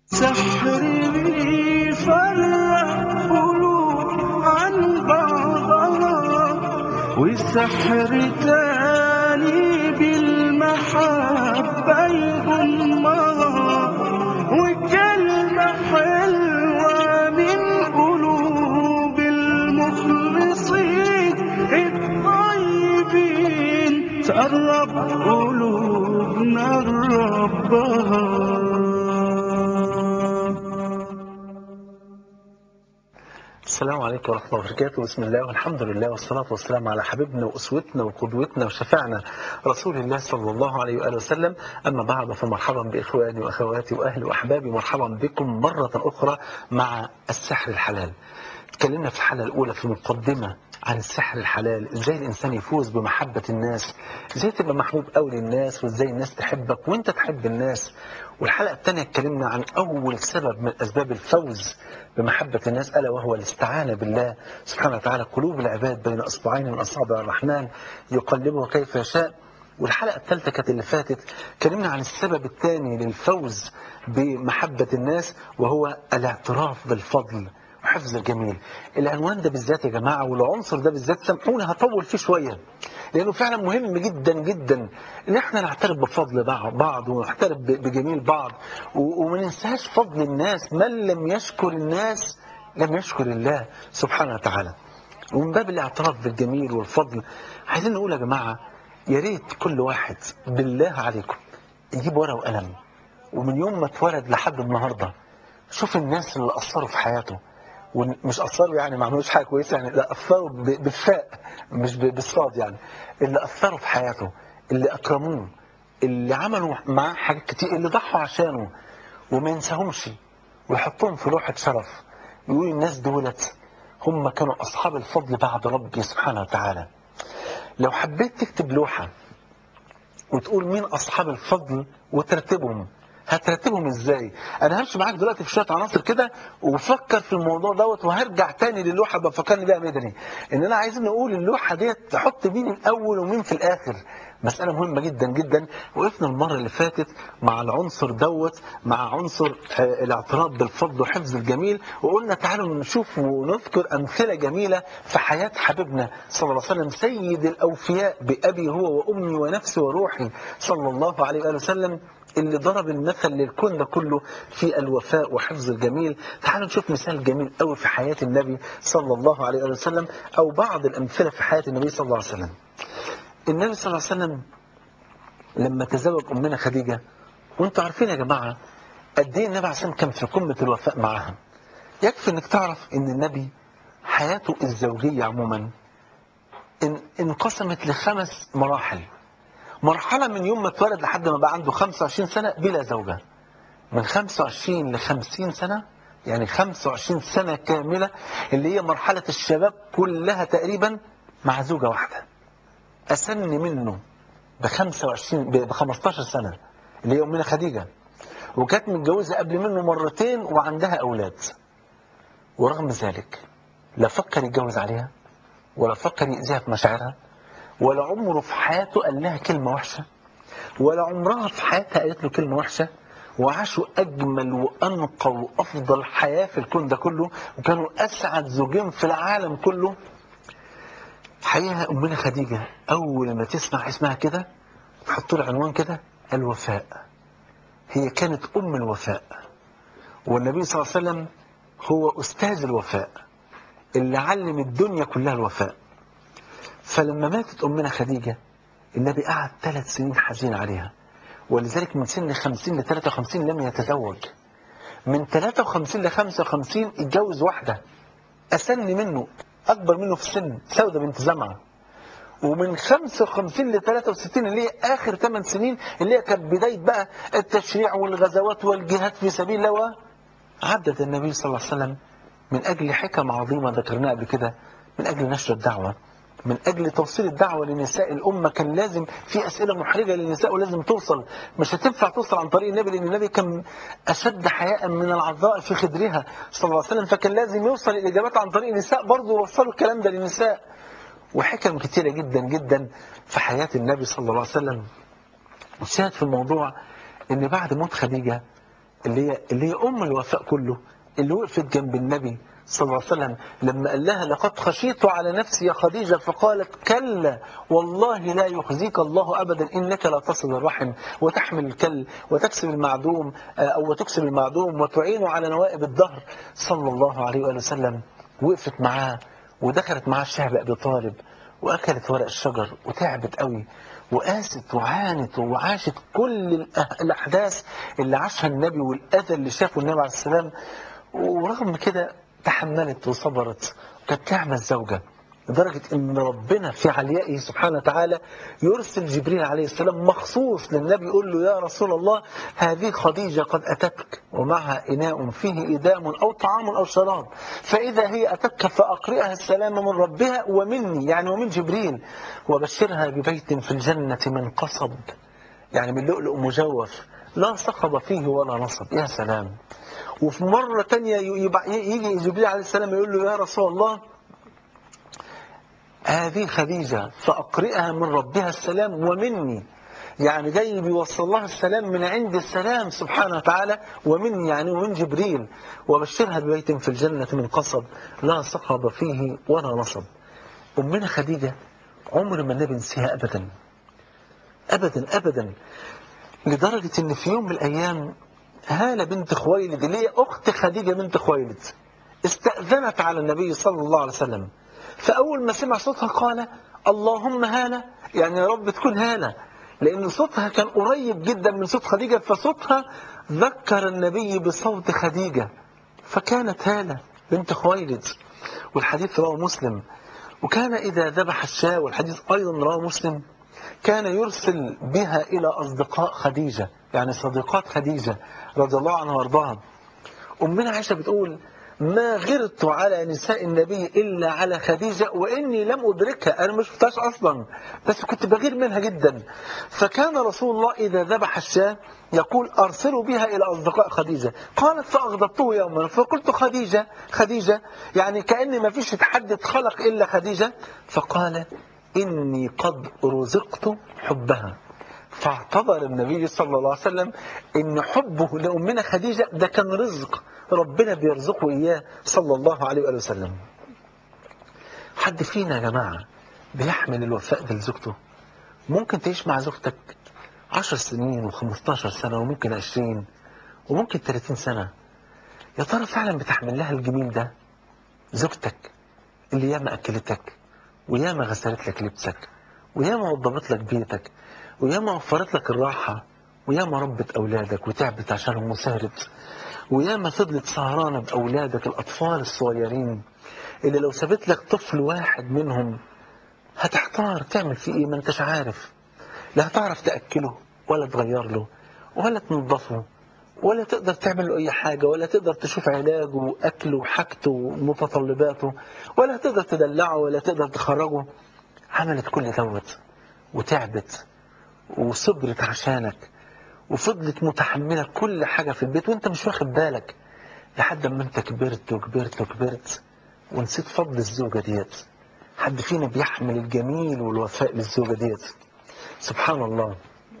سحر بيفرق قلوب عن بعضها والسحر تاني بالمحبة يضمها وكلمة حلوة من قلوب المخلصين الطيبين تقرب قلوبنا لربها السلام عليكم ورحمة الله وبركاته بسم الله والحمد لله والصلاة والسلام على حبيبنا وأسوتنا وقدوتنا وشفعنا رسول الله صلى الله عليه وآله وسلم أما بعد فمرحبا بإخواني وأخواتي وأهلي وأحبابي مرحبا بكم مرة أخرى مع السحر الحلال اتكلمنا في الحلقة الأولى في مقدمة عن السحر الحلال ازاي الانسان يفوز بمحبة الناس ازاي تبقى محبوب قوي للناس وازاي الناس تحبك وانت تحب الناس والحلقة الثانية اتكلمنا عن اول سبب من اسباب الفوز بمحبة الناس الا وهو الاستعانة بالله سبحانه وتعالى قلوب العباد بين اصبعين من اصابع الرحمن يقلبه كيف يشاء والحلقة الثالثة كانت اللي فاتت اتكلمنا عن السبب الثاني للفوز بمحبة الناس وهو الاعتراف بالفضل وحفظ الجميل العنوان ده بالذات يا جماعة والعنصر ده بالذات سامحوني هطول فيه شوية لأنه فعلا مهم جدا جدا إن احنا نعترف بفضل بعض ونعترف بجميل بعض وما ننساش فضل الناس من لم يشكر الناس لم يشكر الله سبحانه وتعالى ومن باب الاعتراف بالجميل والفضل عايزين نقول يا جماعة يا ريت كل واحد بالله عليكم يجيب ورقة وقلم ومن يوم ما اتولد لحد النهارده شوف الناس اللي أثروا في حياته ومش أثروا يعني ما عملوش حاجة كويسة يعني لا أثروا بالفاء مش بالصاد يعني اللي أثروا في حياته اللي أكرموه اللي عملوا معاه حاجات كتير اللي ضحوا عشانه وما ينساهمش ويحطهم في لوحة شرف يقول الناس دولت هم كانوا أصحاب الفضل بعد ربي سبحانه وتعالى لو حبيت تكتب لوحة وتقول مين أصحاب الفضل وترتبهم هترتبهم ازاي انا همشي معاك دلوقتي في شويه عناصر كده وفكر في الموضوع دوت وهرجع تاني للوحه بفكرني بيها مدني ان انا عايزين نقول اللوحه ديت تحط مين الاول ومين في الاخر مسألة مهمة جدا جدا وقفنا المرة اللي فاتت مع العنصر دوت مع عنصر الاعتراف بالفضل وحفظ الجميل وقلنا تعالوا نشوف ونذكر أمثلة جميلة في حياة حبيبنا صلى الله عليه وسلم سيد الأوفياء بأبي هو وأمي ونفسي وروحي صلى الله عليه وآله وسلم اللي ضرب المثل للكون ده كله في الوفاء وحفظ الجميل تعالوا نشوف مثال جميل قوي في حياة النبي صلى الله عليه وسلم أو بعض الأمثلة في حياة النبي صلى الله عليه وسلم النبي صلى الله عليه وسلم لما تزوج أمنا خديجة وانتوا عارفين يا جماعة قد ايه النبي عليه الصلاة كان في قمة الوفاء معها يكفي انك تعرف ان النبي حياته الزوجية عموما انقسمت لخمس مراحل مرحلة من يوم ما اتولد لحد ما بقى عنده 25 سنة بلا زوجة من 25 ل 50 سنة يعني 25 سنة كاملة اللي هي مرحلة الشباب كلها تقريبا مع زوجة واحدة أسن منه ب 25 ب 15 سنة اللي هي أمنا خديجة وكانت متجوزة قبل منه مرتين وعندها أولاد ورغم ذلك لا فكر يتجوز عليها ولا فكر يأذيها في مشاعرها ولا عمره في حياته قال لها كلمة وحشة ولا عمرها في حياتها قالت له كلمة وحشة وعاشوا أجمل وأنقى وأفضل حياة في الكون ده كله وكانوا أسعد زوجين في العالم كله حقيقة أمنا خديجة أول ما تسمع اسمها كده تحط له عنوان كده الوفاء هي كانت أم الوفاء والنبي صلى الله عليه وسلم هو أستاذ الوفاء اللي علم الدنيا كلها الوفاء فلما ماتت أمنا خديجة النبي قعد ثلاث سنين حزين عليها ولذلك من سن 50 ل 53 لم يتزوج من 53 ل 55 اتجوز واحدة أسن منه أكبر منه في السن سودة بنت زمعة ومن 55 ل 63 اللي هي آخر 8 سنين اللي هي كانت بداية بقى التشريع والغزوات والجهاد في سبيل الله عدت النبي صلى الله عليه وسلم من أجل حكم عظيمة ذكرناها قبل كده من أجل نشر الدعوة من أجل توصيل الدعوة لنساء الأمة كان لازم في أسئلة محرجة للنساء ولازم توصل مش هتنفع توصل عن طريق النبي لأن النبي كان أشد حياء من العذراء في خدرها صلى الله عليه وسلم فكان لازم يوصل الإجابات عن طريق النساء برضه يوصلوا الكلام ده للنساء وحكم كتيرة جدا جدا في حياة النبي صلى الله عليه وسلم الشاهد في الموضوع ان بعد موت خديجة اللي هي اللي هي ام الوفاء كله اللي وقفت جنب النبي صلى الله عليه وسلم لما قال لها لقد خشيت على نفسي يا خديجة فقالت كلا والله لا يخزيك الله أبدا إنك لا تصل الرحم وتحمل الكل وتكسب المعدوم آه، أو وتكسب المعدوم وتعين على نوائب الدهر صلى الله عليه وآله وسلم وقفت معاه ودخلت معاه الشعب أبي طالب وأكلت ورق الشجر وتعبت قوي وقاست وعانت وعاشت كل الأح- الأحداث اللي عاشها النبي والأذى اللي شافه النبي عليه السلام ورغم كده تحملت وصبرت وكانت نعمة الزوجة لدرجة ان ربنا في عليائه سبحانه وتعالى يرسل جبريل عليه السلام مخصوص للنبي يقول له يا رسول الله هذه خديجة قد أتتك ومعها إناء فيه إدام أو طعام أو شراب فإذا هي أتتك فأقرئها السلام من ربها ومني يعني ومن جبريل وبشرها ببيت في الجنة من قصب يعني من لؤلؤ مجوف لا صخب فيه ولا نصب يا سلام وفي مرة تانية يبع- يجي جبريل عليه السلام يقول له يا رسول الله هذه خديجة فأقرئها من ربها السلام ومني يعني جاي بيوصل لها السلام من عند السلام سبحانه وتعالى ومني يعني ومن جبريل وبشرها ببيت في الجنة من قصب لا صخب فيه ولا نصب أمنا خديجة عمر ما النبي نسيها أبدا أبدا أبدا لدرجة إن في يوم من الأيام هالة بنت خويلد اللي هي أخت خديجة بنت خويلد استأذنت على النبي صلى الله عليه وسلم فأول ما سمع صوتها قال اللهم هالة يعني يا رب تكون هالة لأن صوتها كان قريب جدا من صوت خديجة فصوتها ذكر النبي بصوت خديجة فكانت هالة بنت خويلد والحديث رواه مسلم وكان إذا ذبح الشاة والحديث أيضا رواه مسلم كان يرسل بها إلى أصدقاء خديجة يعني صديقات خديجة رضي الله عنها وارضاها أمنا عائشة بتقول ما غرت على نساء النبي إلا على خديجة وإني لم أدركها أنا ما شفتهاش أصلا بس كنت بغير منها جدا فكان رسول الله إذا ذبح الشاة يقول أرسلوا بها إلى أصدقاء خديجة قالت فأغضبته يوما فقلت خديجة خديجة يعني كأن ما فيش حد اتخلق إلا خديجة فقال إني قد رزقت حبها فاعتبر النبي صلى الله عليه وسلم ان حبه لامنا خديجه ده كان رزق ربنا بيرزقه اياه صلى الله عليه واله وسلم. حد فينا يا جماعه بيحمل الوفاء ده لزوجته ممكن تعيش مع زوجتك 10 سنين و15 سنه وممكن 20 وممكن 30 سنه يا ترى فعلا بتحمل لها الجميل ده زوجتك اللي ياما اكلتك وياما غسلت لك لبسك وياما وضبت لك بيتك وياما وفرت لك الراحة وياما ربت أولادك وتعبت عشانهم وسهرت وياما فضلت سهرانة بأولادك الأطفال الصغيرين اللي لو سابت لك طفل واحد منهم هتحتار تعمل فيه إيه ما أنتش عارف لا هتعرف تأكله ولا تغير له ولا تنظفه ولا تقدر تعمل له أي حاجة ولا تقدر تشوف علاجه وأكله وحاجته ومتطلباته ولا تقدر تدلعه ولا تقدر تخرجه عملت كل دوت وتعبت وصبرت عشانك وفضلت متحملة كل حاجة في البيت وانت مش واخد بالك لحد ما انت كبرت وكبرت وكبرت ونسيت فضل الزوجة ديت حد فينا بيحمل الجميل والوفاء للزوجة ديت سبحان الله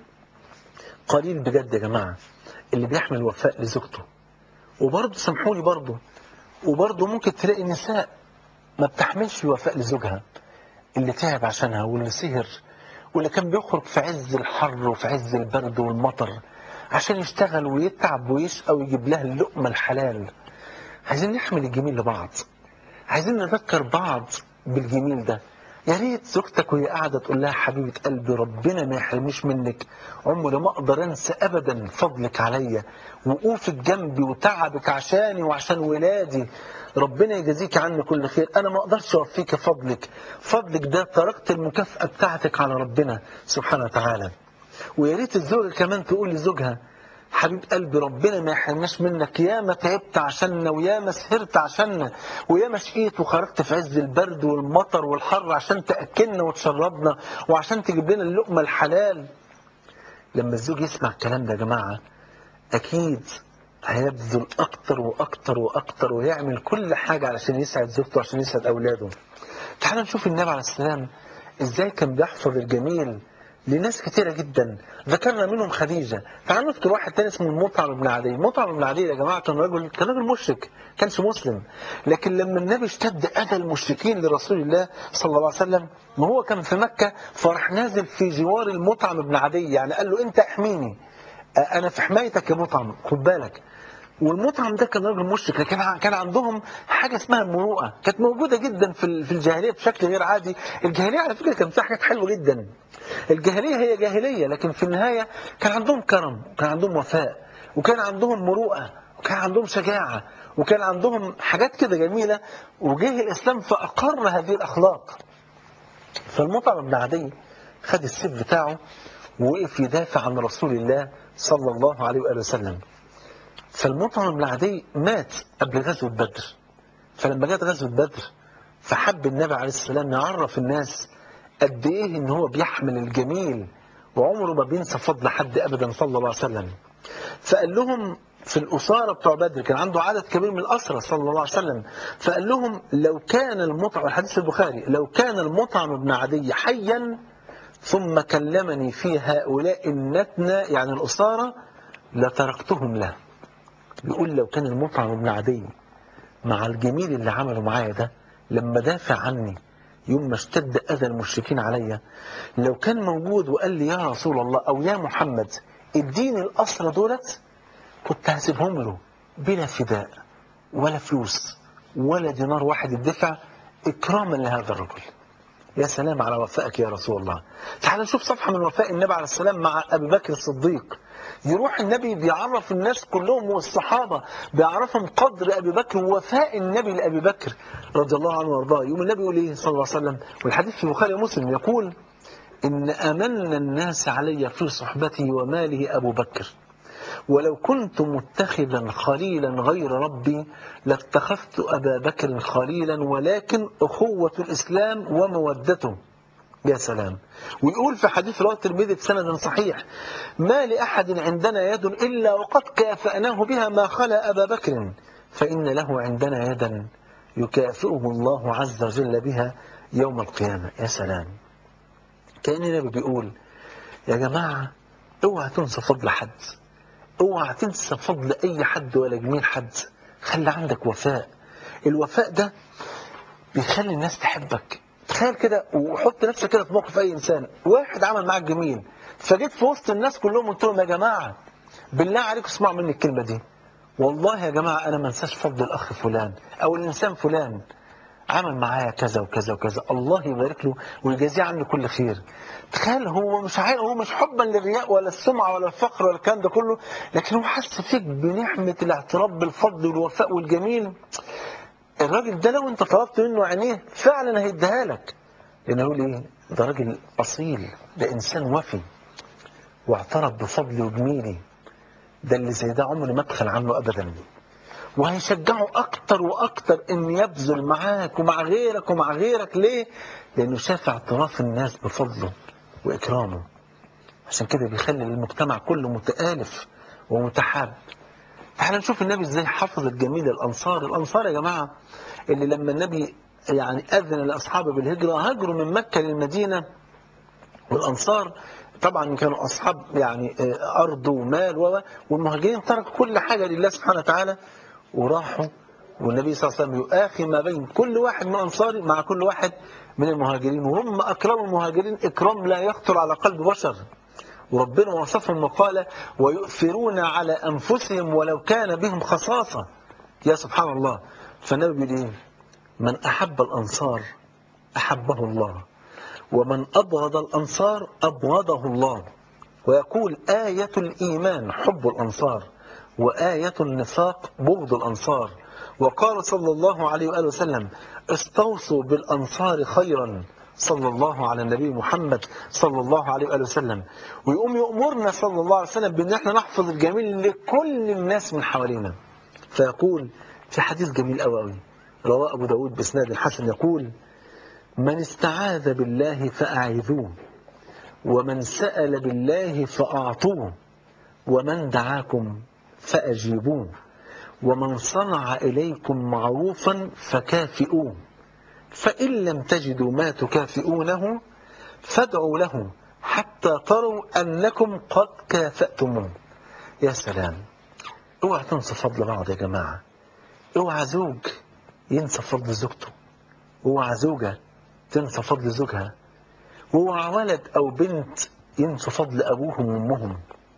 قليل بجد يا جماعة اللي بيحمل الوفاء لزوجته وبرضه سامحوني برضه وبرضه ممكن تلاقي نساء ما بتحملش الوفاء لزوجها اللي تعب عشانها واللي سهر واللي كان بيخرج في عز الحر وفي عز البرد والمطر عشان يشتغل ويتعب ويشقى ويجيب لها اللقمة الحلال عايزين نحمل الجميل لبعض عايزين نذكر بعض بالجميل ده يا ريت زوجتك وهي قاعدة تقول لها حبيبة قلبي ربنا ما يحرمنيش منك عمري ما أقدر أنسى أبدا فضلك عليا وقوفك جنبي وتعبك عشاني وعشان ولادي ربنا يجازيك عني كل خير أنا ما أقدرش أوفيك فضلك فضلك ده تركت المكافأة بتاعتك على ربنا سبحانه وتعالى ويا ريت الزوجة كمان تقول لزوجها حبيب قلبي ربنا ما يحرمناش منك ياما تعبت عشاننا وياما سهرت عشاننا وياما شقيت وخرجت في عز البرد والمطر والحر عشان تأكلنا وتشربنا وعشان تجيب لنا اللقمة الحلال لما الزوج يسمع الكلام ده يا جماعة أكيد هيبذل أكتر وأكتر وأكتر ويعمل كل حاجة علشان يسعد زوجته وعشان يسعد أولاده تعالوا نشوف النبي عليه السلام إزاي كان بيحفظ الجميل لناس كتيرة جدا ذكرنا منهم خديجة تعالوا نذكر واحد تاني اسمه المطعم بن عدي المطعم بن عدي يا جماعة كان راجل كان راجل مشرك كانش مسلم لكن لما النبي اشتد أذى المشركين لرسول الله صلى الله عليه وسلم ما هو كان في مكة فراح نازل في جوار المطعم بن عدي يعني قال له أنت احميني أنا في حمايتك يا مطعم خد بالك والمطعم ده كان راجل مشرك لكن كان عندهم حاجه اسمها المروءه كانت موجوده جدا في في الجاهليه بشكل غير عادي الجاهليه على فكره كان فيها حاجات حلوه جدا الجاهليه هي جاهليه لكن في النهايه كان عندهم كرم وكان عندهم وفاء وكان عندهم مروءه وكان عندهم شجاعه وكان عندهم حاجات كده جميله وجه الاسلام فاقر هذه الاخلاق فالمطعم بن عدي خد السيف بتاعه ووقف يدافع عن رسول الله صلى الله عليه واله وسلم فالمطعم بن عدي مات قبل غزوة بدر فلما جت غزوة بدر فحب النبي عليه السلام يعرف الناس قد ايه ان هو بيحمل الجميل وعمره ما بينسى فضل حد ابدا صلى الله عليه وسلم فقال لهم في الأسارة بتوع بدر كان عنده عدد كبير من الأسرة صلى الله عليه وسلم فقال لهم لو كان المطعم الحديث البخاري لو كان المطعم بن عدي حيا ثم كلمني في هؤلاء النتنة يعني الأسارة لتركتهم له بيقول لو كان المطعم بن عدي مع الجميل اللي عمله معايا ده لما دافع عني يوم ما اشتد اذى المشركين عليا لو كان موجود وقال لي يا رسول الله او يا محمد اديني الاسرى دولت كنت هسيبهم له بلا فداء ولا فلوس ولا دينار واحد الدفع اكراما لهذا الرجل يا سلام على وفائك يا رسول الله تعال نشوف صفحة من وفاء النبي عليه السلام مع أبي بكر الصديق يروح النبي بيعرف الناس كلهم والصحابة بيعرفهم قدر أبي بكر ووفاء النبي لأبي بكر رضي الله عنه وارضاه يوم النبي يقول إيه صلى الله عليه وسلم والحديث في البخاري ومسلم يقول إن أمن الناس علي في صحبته وماله أبو بكر ولو كنت متخذا خليلا غير ربي لاتخذت أبا بكر خليلا ولكن أخوة الإسلام ومودته يا سلام ويقول في حديث رواه الترمذي بسند صحيح ما لأحد عندنا يد إلا وقد كافأناه بها ما خلا أبا بكر فإن له عندنا يدا يكافئه الله عز وجل بها يوم القيامة يا سلام كأن النبي بيقول يا جماعة اوعى تنسى فضل حد اوعى تنسى فضل اي حد ولا جميل حد خلي عندك وفاء الوفاء ده بيخلي الناس تحبك تخيل كده وحط نفسك كده في موقف اي انسان واحد عمل معاك جميل فجيت في وسط الناس كلهم قلت لهم يا جماعه بالله عليكم اسمعوا مني الكلمه دي والله يا جماعه انا ما انساش فضل الاخ فلان او الانسان فلان عمل معايا كذا وكذا وكذا الله يبارك له ويجازيه عني كل خير تخيل هو مش عارف هو مش حبا للرياء ولا السمعه ولا الفقر ولا الكلام ده كله لكن هو حس فيك بنعمه الاعتراف بالفضل والوفاء والجميل الراجل ده لو انت طلبت منه عينيه فعلا هيديها لك لانه يقول ايه ده راجل اصيل ده انسان وفي واعترف بفضلي وجميلي ده اللي زي ده عمري ما ادخل عنه ابدا وهيشجعه اكتر واكتر ان يبذل معاك ومع غيرك ومع غيرك ليه لانه شاف اعتراف الناس بفضله واكرامه عشان كده بيخلي المجتمع كله متآلف ومتحاب تعال نشوف النبي ازاي حفظ الجميل الانصار الانصار يا جماعه اللي لما النبي يعني اذن لاصحابه بالهجره هاجروا من مكه للمدينه والانصار طبعا كانوا اصحاب يعني ارض ومال و والمهاجرين تركوا كل حاجه لله سبحانه وتعالى وراحوا والنبي صلى الله عليه وسلم يؤاخي ما بين كل واحد من الانصار مع كل واحد من المهاجرين وهم اكرم المهاجرين اكرام لا يخطر على قلب بشر وربنا وصفهم وقال ويؤثرون على انفسهم ولو كان بهم خصاصه يا سبحان الله فالنبي بيقول ايه من احب الانصار احبه الله ومن أبغض الأنصار أبغضه الله ويقول آية الإيمان حب الأنصار وآية النفاق بغض الأنصار وقال صلى الله عليه وآله وسلم استوصوا بالأنصار خيرا صلى الله على النبي محمد صلى الله عليه وآله وسلم ويقوم يأمرنا صلى الله عليه وسلم بأن احنا نحفظ الجميل لكل الناس من حوالينا فيقول في حديث جميل قوي قوي رواه أبو داود بإسناد حسن يقول من استعاذ بالله فأعذوه ومن سأل بالله فأعطوه ومن دعاكم فأجيبوه ومن صنع إليكم معروفا فكافئوه فإن لم تجدوا ما تكافئونه فادعوا له حتى تروا أنكم قد كافأتموه يا سلام اوعى تنسى فضل بعض يا جماعة اوعى زوج ينسى فضل زوجته اوعى زوجة تنسى فضل زوجها واوعى ولد أو بنت ينسوا فضل أبوهم وأمهم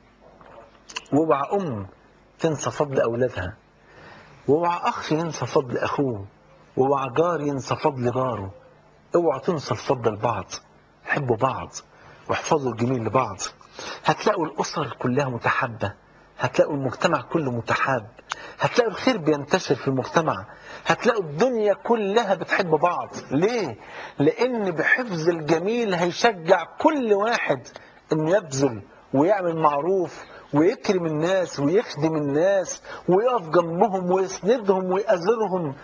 واوعى أم تنسى فضل أولادها واوعى أخ ينسى فضل أخوه واوعى جار ينسى فضل جاره اوعى تنسى الفضل لبعض حبوا بعض واحفظوا الجميل لبعض هتلاقوا الأسر كلها متحبة هتلاقوا المجتمع كله متحاب هتلاقوا الخير بينتشر في المجتمع هتلاقوا الدنيا كلها بتحب بعض ليه؟ لأن بحفظ الجميل هيشجع كل واحد انه يبذل ويعمل معروف ويكرم الناس ويخدم الناس ويقف جنبهم ويسندهم ويأزرهم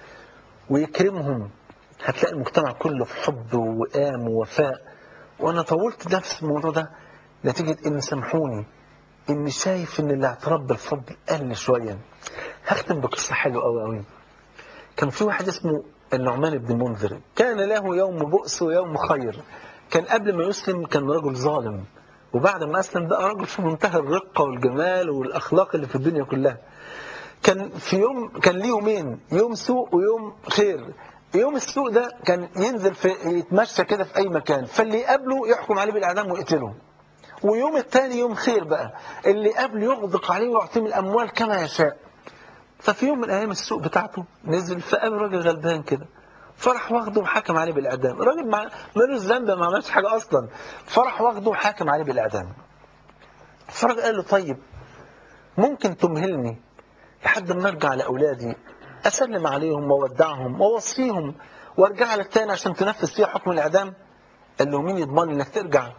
ويكرمهم هتلاقي المجتمع كله في حب ووئام ووفاء وانا طولت نفس في الموضوع ده نتيجة ان سامحوني اني شايف ان الاعتراف بالفضل قل شوية هختم بقصة حلوة قوي قوي كان في واحد اسمه النعمان بن منذر كان له يوم بؤس ويوم خير كان قبل ما يسلم كان رجل ظالم وبعد ما أسلم بقى رجل في منتهى الرقة والجمال والأخلاق اللي في الدنيا كلها كان في يوم كان ليه يومين يوم سوء ويوم خير يوم السوء ده كان ينزل في يتمشى كده في أي مكان فاللي يقابله يحكم عليه بالإعدام ويقتله ويوم التاني يوم خير بقى اللي قبله يغدق عليه ويعطيه من الأموال كما يشاء ففي يوم من أيام السوق بتاعته نزل فقابل راجل غلبان كده فرح واخده وحكم عليه بالإعدام الراجل ما مالوش ذنب ما عملش حاجة أصلا فرح واخده وحكم عليه بالإعدام فالراجل قال له طيب ممكن تمهلني لحد ما ارجع لأولادي أسلم عليهم وودعهم ووصيهم وارجع لك تاني عشان تنفذ فيها حكم الإعدام قال له مين يضمن انك ترجع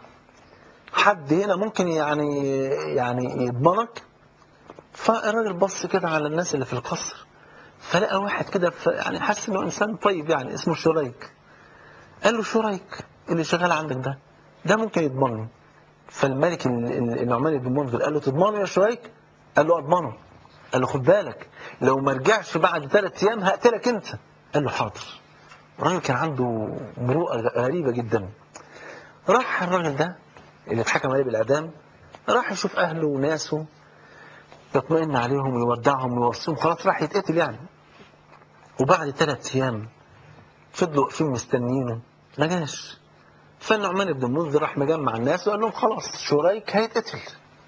حد هنا ممكن يعني يعني يضمنك فالراجل بص كده على الناس اللي في القصر فلقى واحد كده ف- يعني حس انه انسان طيب يعني اسمه شريك قال له شريك اللي شغال عندك ده ده ممكن يضمنني فالملك ال- ال- النعمان بن منذر قال له تضمنه يا شريك قال له اضمنه قال له خد بالك لو ما رجعش بعد ثلاث ايام هقتلك انت قال له حاضر الراجل كان عنده مروءه غريبه جدا راح الراجل ده اللي اتحكم عليه بالاعدام راح يشوف اهله وناسه يطمئن عليهم ويودعهم ويوصيهم خلاص راح يتقتل يعني وبعد ثلاث ايام فضلوا واقفين مستنيينه ما جاش فالنعمان بن منذر راح مجمع الناس وقال لهم خلاص شريك هيتقتل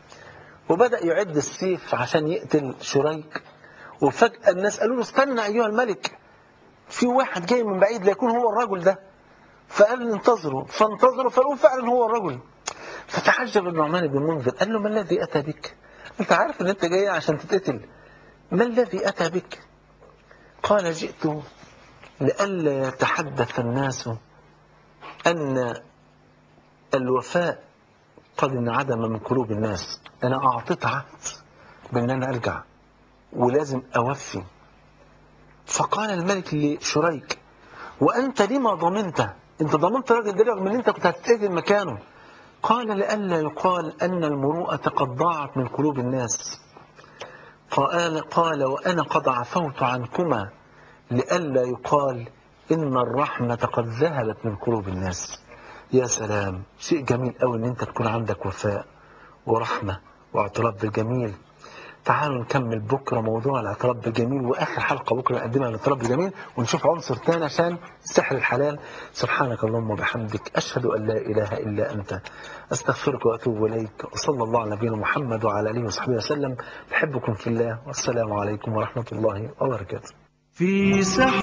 وبدأ يعد السيف عشان يقتل شريك وفجأة الناس قالوا له استنى أيها الملك في واحد جاي من بعيد لا يكون هو الرجل ده فقال انتظروا فانتظروا فلقوا فعلا هو الرجل فتعجب النعمان بن منذر قال له ما الذي أتى بك انت عارف ان انت جاي عشان تتقتل ما الذي أتى بك قال جئت لئلا يتحدث الناس أن الوفاء قد انعدم من قلوب الناس أنا أعطيت عهد بأن أنا أرجع ولازم أوفي فقال الملك لشريك وأنت لما ضمنت أنت ضمنت راجل ده رغم أن أنت كنت هتتقتل مكانه قال لئلا يقال أن المروءة قد ضاعت من قلوب الناس قال قال وأنا قد عفوت عنكما لئلا يقال إن الرحمة قد ذهبت من قلوب الناس يا سلام شيء جميل قوي ان انت تكون عندك وفاء ورحمة واعتراف بالجميل تعالوا نكمل بكرة موضوع الاعتراف بالجميل واخر حلقة بكرة نقدمها الاعتراف بالجميل ونشوف عنصر تاني عشان سحر الحلال سبحانك اللهم وبحمدك اشهد ان لا اله الا انت استغفرك واتوب اليك وصلى الله على نبينا محمد وعلى اله وصحبه وسلم بحبكم في الله والسلام عليكم ورحمة الله وبركاته في سحر